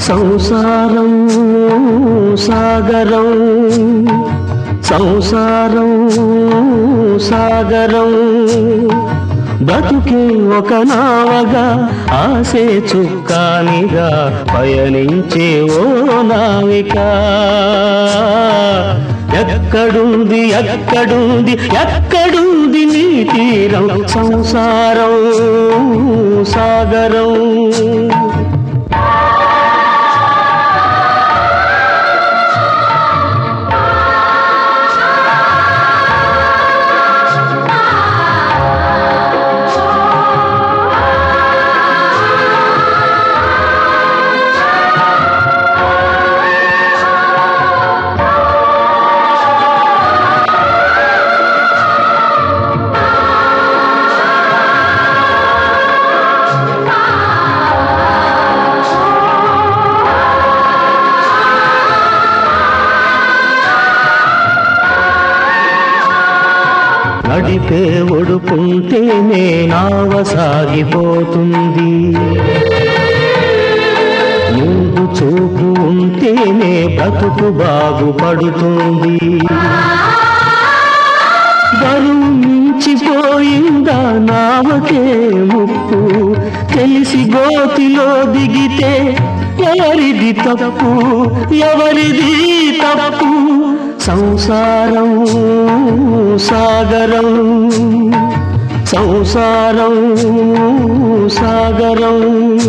సంసారం సాగరం సంసారం సాగరం బతుకే ఒక నావగా ఆసే చుక్కానిగా పయనించే ఓ నావిక ఎక్కడుంది ఎక్కడుంది ఎక్కడుంది నీ తీరం సంసారం సాగరం నడిపే ఒడుకుంటేనే నావ సాగిపోతుంది ముందు చూపు ఉంటేనే బ్రతుకు బాగుపడుతుంది బరువు మించిపోయిందా నావకే ముప్పు తెలిసి గోతిలో దిగితే ఎవరిది తప్పు ఎవరిది తప్పు సంసారం సాగరం సంసారం సాగరం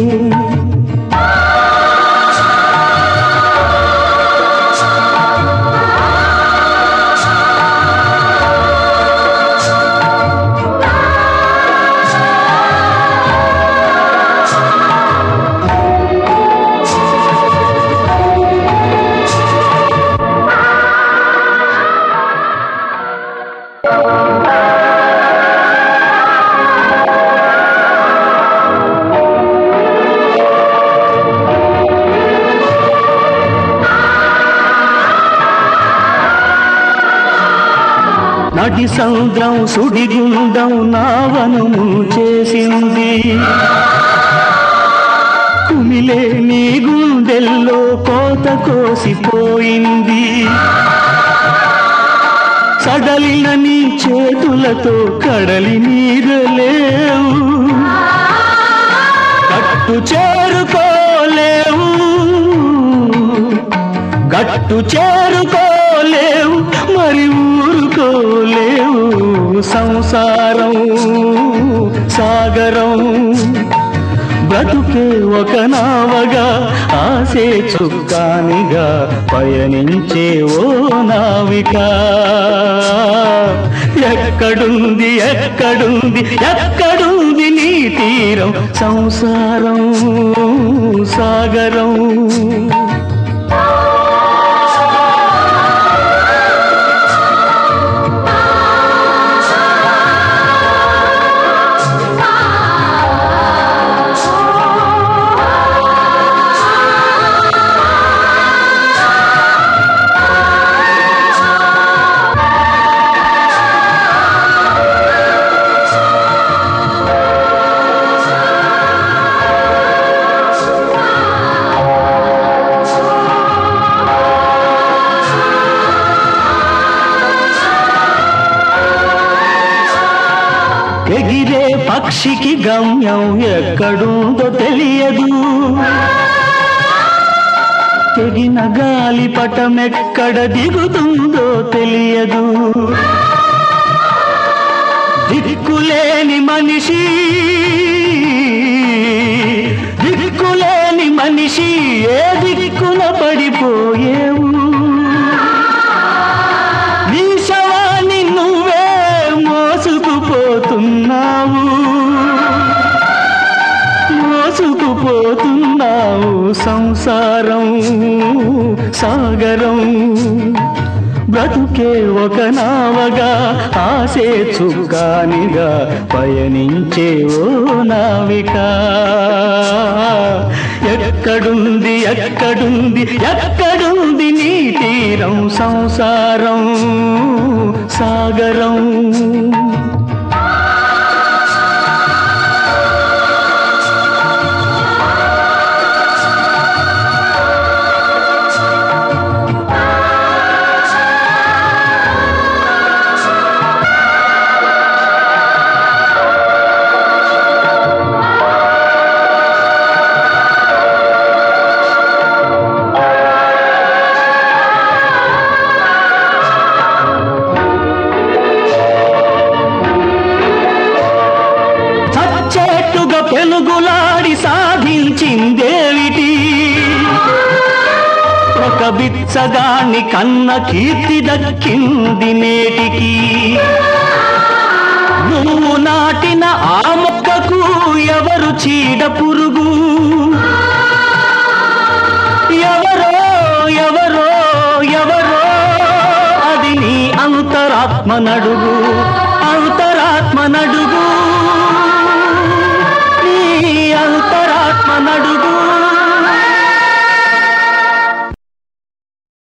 నటి సముద్రం సుడిగుండం నావనము చేసింది కుమిలే నీ గుండెల్లో కోత కోసిపోయింది సడలిన నీ చేతులతో కడలి నీరలేవు కట్టు చేరుకోలేవు గట్టు చేరుకోలేవు మరి ఊరుకోలేవు సంసారం సాగరం బ్రతుకే ఒక నావగా ఆసే చుక్కానిగా పయనించే ఓ నావిక ఎక్కడుంది ఎక్కడుంది ఎక్కడుంది నీ తీరం సంసారం సాగరం ఎగిరే పక్షికి గమ్యం ఎక్కడుందో తెలియదు తెగిన గాలి పటమెక్కడ దిగుతుందో తెలియదు దిక్కులేని మనిషి దిక్కులేని మనిషి ఏ దిక్కున పడిపోయేవు నీ శవాన్ని నువ్వే మోసుకుపోతున్నావు మోసుకుపోతున్నావు సంసారం సాగరం బ్రతుకే ఒక నావగా ఆసే చుక్కానిగా పయనించే ఓ నావిక ఎక్కడుంది ఎక్కడుంది ఎక్కడుంది నీ తీరం సంసారం సాగరం ఒక బిచ్చగాణ్ణి కన్న కీర్తి దక్కింది నేటికి నువ్వు నాటిన ఆ మొక్కకు ఎవరు చీడ పురుగు ఎవరో ఎవరో ఎవరో అది నీ అంతరాత్మ నడుగు అంతరాత్మ నడుగు